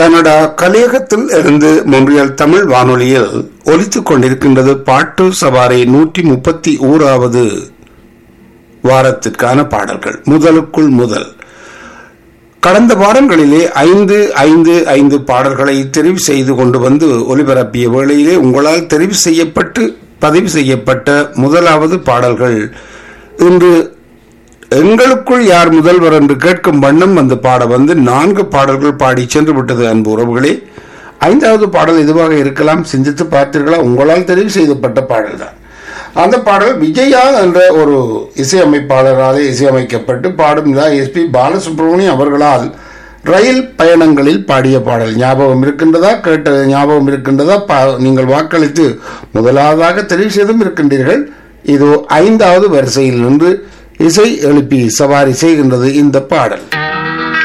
Canada கலியகத்தில் இருந்து மொன்றியல் தமிழ் வானொலியில் ஒலித்துக் கொண்டிருக்கின்றது பாட்டு சவாரி நூற்றி முப்பத்தி ஓராவது வாரத்திற்கான பாடல்கள் முதலுக்குள் முதல் கடந்த வாரங்களிலே ஐந்து ஐந்து ஐந்து பாடல்களை தெரிவு செய்து கொண்டு வந்து ஒலிபரப்பிய வேளையிலே உங்களால் தெரிவு செய்யப்பட்டு பதிவு செய்யப்பட்ட முதலாவது பாடல்கள் இன்று எங்களுக்குள் யார் முதல்வர் என்று கேட்கும் வண்ணம் அந்த பாட வந்து நான்கு பாடல்கள் பாடி சென்று விட்டது அன்பு உறவுகளே ஐந்தாவது பாடல் எதுவாக இருக்கலாம் சிந்தித்து பார்த்தீர்களா உங்களால் தெரிவு செய்யப்பட்ட பாடல் தான் அந்த பாடல் விஜயா என்ற ஒரு இசையமைப்பாளராலே இசையமைக்கப்பட்டு பாடும் எஸ்பி பாலசுப்ரமணியம் அவர்களால் ரயில் பயணங்களில் பாடிய பாடல் ஞாபகம் இருக்கின்றதா கேட்ட ஞாபகம் இருக்கின்றதா பா- நீங்கள் வாக்களித்து முதலாவதாக தெரிவு செய்தும் இருக்கின்றீர்கள் இது ஐந்தாவது வரிசையில் நின்று இசை எழுப்பி சவாரி செய்கின்றது இந்த பாடல்